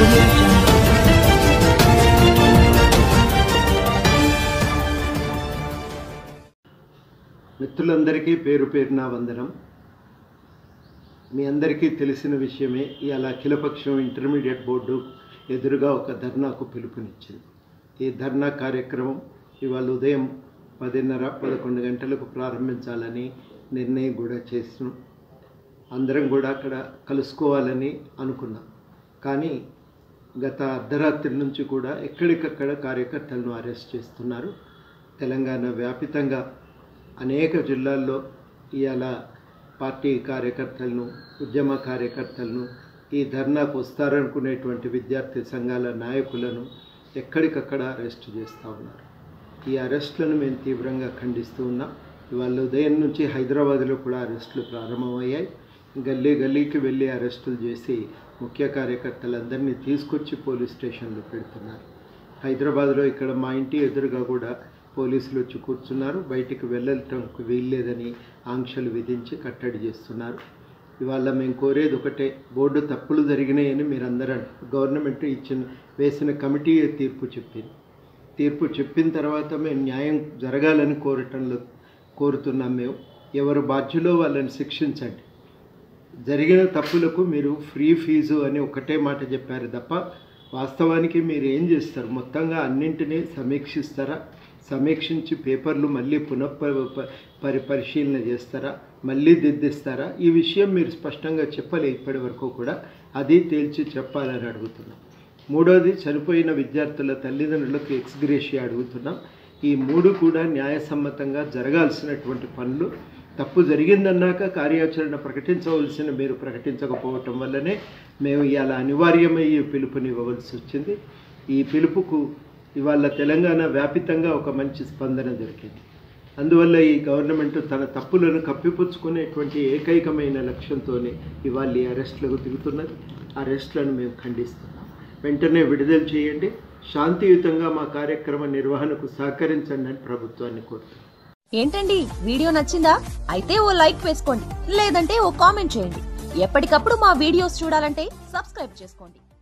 audio jungle. మిత్రులందరికీ పేరు పేరున వందనం మీ అందరికీ తెలిసిన విషయమే ఇవాళ అఖిలపక్షం ఇంటర్మీడియట్ బోర్డు ఎదురుగా ఒక ధర్నాకు పిలుపునిచ్చింది ఈ ధర్నా కార్యక్రమం ఇవాళ ఉదయం పదిన్నర పదకొండు గంటలకు ప్రారంభించాలని నిర్ణయం కూడా చేసినాం అందరం కూడా అక్కడ కలుసుకోవాలని అనుకున్నాం కానీ గత అర్ధరాత్రి నుంచి కూడా ఎక్కడికక్కడ కార్యకర్తలను అరెస్ట్ చేస్తున్నారు తెలంగాణ వ్యాపితంగా అనేక జిల్లాల్లో ఇవాళ పార్టీ కార్యకర్తలను ఉద్యమ కార్యకర్తలను ఈ ధర్నాకు వస్తారనుకునేటువంటి విద్యార్థి సంఘాల నాయకులను ఎక్కడికక్కడ అరెస్ట్ చేస్తూ ఉన్నారు ఈ అరెస్టులను మేము తీవ్రంగా ఖండిస్తూ ఉన్నాం ఇవాళ ఉదయం నుంచి హైదరాబాద్లో కూడా అరెస్టులు ప్రారంభమయ్యాయి గల్లీ గల్లీకి వెళ్ళి అరెస్టులు చేసి ముఖ్య కార్యకర్తలందరినీ తీసుకొచ్చి పోలీస్ స్టేషన్లో పెడుతున్నారు హైదరాబాద్లో ఇక్కడ మా ఇంటి ఎదురుగా కూడా పోలీసులు వచ్చి కూర్చున్నారు బయటికి వెళ్ళటంకు వీల్లేదని ఆంక్షలు విధించి కట్టడి చేస్తున్నారు ఇవాళ మేము కోరేది ఒకటే బోర్డు తప్పులు జరిగినాయని మీరు అందరూ గవర్నమెంట్ ఇచ్చిన వేసిన కమిటీ తీర్పు చెప్పింది తీర్పు చెప్పిన తర్వాత మేము న్యాయం జరగాలని కోరటంలో కోరుతున్నాం మేము ఎవరు బాధ్యులో వాళ్ళని శిక్షించండి జరిగిన తప్పులకు మీరు ఫ్రీ ఫీజు అని ఒకటే మాట చెప్పారు తప్ప వాస్తవానికి మీరు ఏం చేస్తారు మొత్తంగా అన్నింటినీ సమీక్షిస్తారా సమీక్షించి పేపర్లు మళ్ళీ పునః పరి పరిశీలన చేస్తారా మళ్ళీ దిద్దిస్తారా ఈ విషయం మీరు స్పష్టంగా చెప్పలే ఇప్పటి వరకు కూడా అది తేల్చి చెప్పాలని అడుగుతున్నాం మూడోది చనిపోయిన విద్యార్థుల తల్లిదండ్రులకు ఎక్స్గ్రేషియా అడుగుతున్నాం ఈ మూడు కూడా న్యాయసమ్మతంగా జరగాల్సినటువంటి పనులు తప్పు జరిగిందన్నాక కార్యాచరణ ప్రకటించవలసిన మీరు ప్రకటించకపోవటం వల్లనే మేము ఇవాళ అనివార్యమై ఈ పిలుపునివ్వవలసి వచ్చింది ఈ పిలుపుకు ఇవాళ తెలంగాణ వ్యాపితంగా ఒక మంచి స్పందన దొరికింది అందువల్ల ఈ గవర్నమెంట్ తన తప్పులను కప్పిపుచ్చుకునేటువంటి ఏకైకమైన లక్ష్యంతోనే ఇవాళ ఈ అరెస్టులకు దిగుతున్నది అరెస్టులను మేము ఖండిస్తున్నాం వెంటనే విడుదల చేయండి శాంతియుతంగా మా కార్యక్రమ నిర్వహణకు సహకరించండి అని ప్రభుత్వాన్ని కోరుతున్నాం ఏంటండి వీడియో నచ్చిందా అయితే ఓ లైక్ వేసుకోండి లేదంటే ఓ కామెంట్ చేయండి ఎప్పటికప్పుడు మా వీడియోస్ చూడాలంటే సబ్స్క్రైబ్ చేసుకోండి